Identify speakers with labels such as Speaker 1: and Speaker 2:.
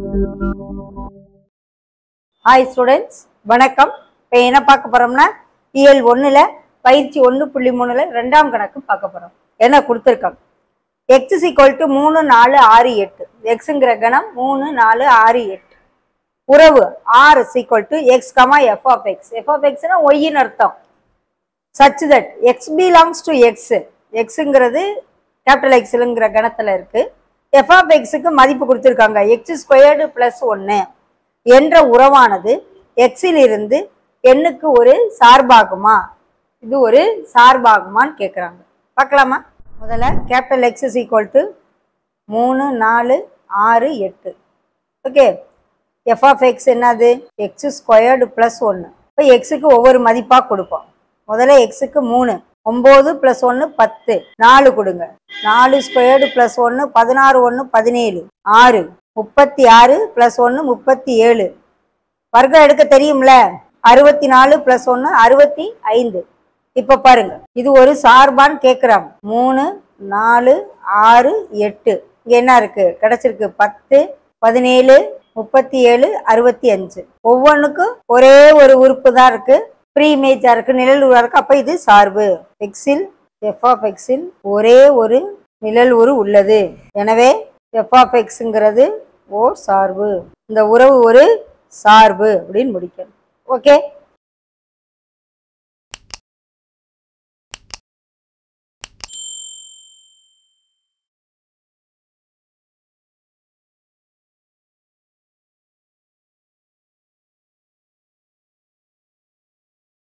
Speaker 1: hi students வணக்கம் இப்போ என்ன பார்க்க போறோம்னா இயல் ஒண்ணுல பயிற்சி ஒன்று புள்ளி மூணுல ரெண்டாம் கணக்கு பார்க்க போறோம் என்ன கொடுத்துருக்காங்க எக்ஸ் ஈக்குவல் டு மூணு நாலு ஆறு எட்டு எக்ஸுங்கிற கணம் மூணு நாலு ஆறு எட்டு உறவு R equal to X comma F of X F of எக்ஸ்னா ஒய்ன்னு அர்த்தம் such that X belongs to X எக்ஸுங்கிறது கேபிட்டல் எக்ஸுங்கிற கணத்தில் இருக்கு எஃப் ஆஃப் எக்ஸுக்கு மதிப்பு கொடுத்துருக்காங்க எக்ஸ் ஸ்கொயர்டு ப்ளஸ் ஒன்று என்ற உறவானது எக்ஸில் இருந்து எண்ணுக்கு ஒரு சார்பாகுமா இது ஒரு சார்பாகுமான்னு கேட்குறாங்க பார்க்கலாமா முதல்ல capital X is equal to மூணு நாலு ஆறு எட்டு ஓகே எஃப் ஆஃப் எக்ஸ் என்னது எக்ஸ் ஸ்கொயர்டு ப்ளஸ் ஒன்று இப்போ எக்ஸுக்கு ஒவ்வொரு மதிப்பாக கொடுப்போம் முதல்ல எக்ஸுக்கு மூணு ஒம்பது ப்ளஸ் ஒன்று பத்து நாலு கொடுங்க நாலு ஸ்கொயர்டு ப்ளஸ் ஒன்று பதினாறு ஒன்று பதினேழு ஆறு முப்பத்தி ஆறு ப்ளஸ் ஒன்று முப்பத்தி ஏழு வர்க்கம் எடுக்க தெரியும்ல அறுபத்தி நாலு ப்ளஸ் ஒன்று அறுபத்தி ஐந்து இப்போ பாருங்க இது ஒரு சார்பான்னு கேட்குறாங்க மூணு நாலு ஆறு எட்டு இங்கே என்ன இருக்கு கிடைச்சிருக்கு பத்து பதினேழு முப்பத்தி ஏழு அறுபத்தி அஞ்சு ஒவ்வொன்றுக்கும் ஒரே ஒரு உறுப்பு தான் இருக்கு ப்ரீ இமேஜா இருக்கு நிழல் உருவா இருக்கு அப்போ இது சார்பு எக்ஸில் எஃப் ஆஃப் எக்ஸில் ஒரே ஒரு நிழல் உரு உள்ளது எனவே எஃப் ஆஃப் எக்ஸுங்கிறது ஓர் சார்பு இந்த உறவு ஒரு சார்பு அப்படின்னு முடிக்கணும் ஓகே